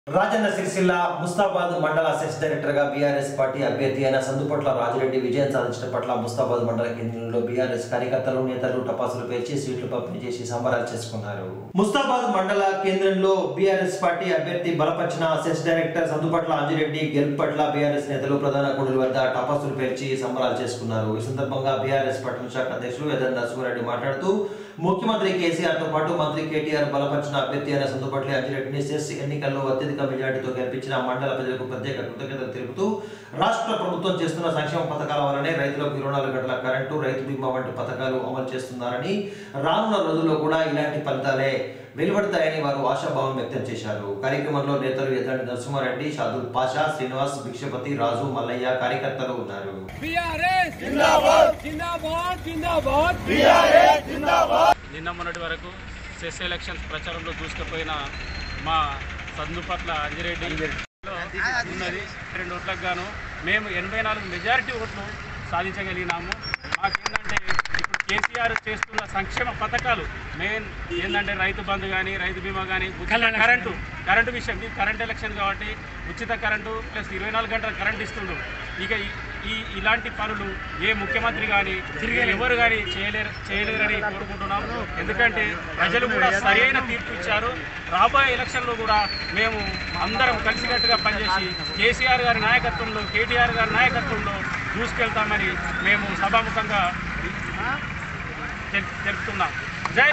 రాజన్న సిరిసిల్ల ముస్తాబాద్ మండల CESS director గా BRS party అభ్యర్థి అయిన సందుపట్ల రాజిరెడ్డి విజయం సాధించిన పట్ల ముస్తాబాద్ మండల కేంద్రంలో బీఆర్ఎస్ కార్యకర్తలు నేతలు టపాసులు పేర్చి సీట్లు పంపిణీ చేసి సంబరాలు చేసుకున్నారు ముస్తాబాద్ మండల కేంద్రంలో బీఆర్ఎస్ పార్టీ అభ్యర్థి బలపరిచిన సెస్ డైరెక్టర్ సందుపట్ల ఆంజిరెడ్డి గెలుపు పట్ల బీఆర్ఎస్ నేతలు ప్రధాన కూడలి వద్ద టపాసులు పేర్చి సంబరాలు చేసుకున్నారు ఈ సందర్భంగా బీఆర్ఎస్ పట్టణ శాఖ అధ్యక్షులు యదన్ నరసింహారెడ్డి మాట్లాడుతూ ముఖ్యమంత్రి కేసీఆర్ తో పాటు మంత్రి కేటీఆర్ బలపరిచిన అభ్యర్థి అయిన సందుపట్ల అంజిరెడ్డిని సెస్ ఎన్నికల్లో అత్యధిక మెజార్టీతో గెలిపించిన మండల ప్రజలకు ప్రత్యేక కృతజ్ఞతలు తెలుపుతూ రాష్ట్ర ప్రభుత్వం చేస్తున్న సంక్షేమ పథకాల వల్లనే రైతులకు ఇరవై నాలుగు గంటల కరెంటు రైతు బీమా వంటి పథకాలు అమలు చేస్తున్నారని రానున్న రోజుల్లో కూడా ఇలాంటి ఫలితాలే వెలువడతాయని వారు ఆశాభావం వ్యక్తం చేశారు కార్యక్రమంలో నేతలు ఎద్దండి నరసింహారెడ్డి షాదుల్ పాషా శ్రీనివాస్ భిక్షపతి రాజు మల్లయ్య కార్యకర్తలు ఉన్నారు బీఆర్ఎస్ జిందాబాద్ జిందాబాద్ జిందాబాద్ నిన్న మొన్నటి వరకు సెస్ ఎలక్షన్స్ ప్రచారంలో దూసుకుపోయిన మా సందుపట్ల అంజిరెడ్డి ఉన్నది రెండు ఓట్లకు గాను మేము ఎనభై నాలుగు మెజారిటీ ఓట్లు సాధించగలిగినాము మాకేంటంటే ఇప్పుడు కేసీఆర్ చేస్తున్న సంక్షేమ పథకాలు మెయిన్ ఏంటంటే రైతు బంధు కానీ రైతు బీమా కానీ కరెంటు కరెంటు విషయం ఇది కరెంట్ ఎలక్షన్ కాబట్టి ఉచిత కరెంటు ప్లస్ ఇరవై నాలుగు గంటల కరెంట్ ఇస్తుండ్రు ఇక ఈ- ఈ ఇలాంటి పనులు ఏ ముఖ్యమంత్రి కానీ తిరిగి ఎవరు కానీ చేయలేరు చేయలేరని కోరుకుంటున్నాం ఎందుకంటే ప్రజలు కూడా సరైన తీర్పు ఇచ్చారు రాబోయే ఎలక్షన్లో కూడా మేము అందరం కలిసికట్టుగా పనిచేసి కేసీఆర్ గారి నాయకత్వంలో కేటీఆర్ గారి నాయకత్వంలో దూసుకెళ్తామని మేము సభాముఖంగా తెల్- తెలుపుతున్నాం జై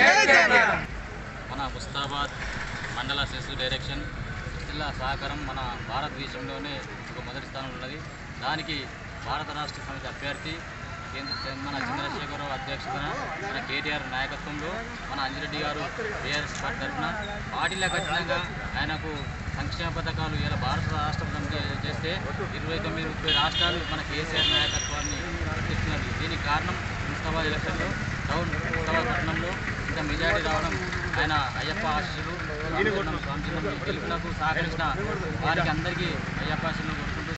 మన ముస్తాబాద్ మండల సెస్ డైరెక్షన్ జిల్లా సహకారం మన భారతదేశంలోనే ఒక మొదటి స్థానంలో ఉన్నది దానికి భారత రాష్ట్ర సమితి అభ్యర్థి కేంద్ర మన చంద్రశేఖరరావు అధ్యక్షతన మన కేటీఆర్ నాయకత్వంలో మన అంజిరెడ్డి గారు టీఆర్ఎస్ పార్టీ తరఫున పార్టీలో ఖచ్చితంగా ఆయనకు సంక్షేమ పథకాలు ఇలా భారత రాష్ట్ర సమితి చేస్తే ఇరవై తొమ్మిది ముప్పై రాష్ట్రాలు మన కేసీఆర్ నాయకత్వాన్ని గుర్తిస్తున్నది దీనికి కారణం ముస్తాబాద్ ఎలక్షన్లో టౌన్ ముస్తాబాద్ పట్టణంలో ఇంత మెజారిటీ రావడం ఆయన అయ్యప్ప ఆశీస్సులు రామచంద్రం స్వామి గెలుపునకు సహకరించిన వారికి అందరికీ అయ్యప్ప ఆశీస్సులు కోరుకుంటూ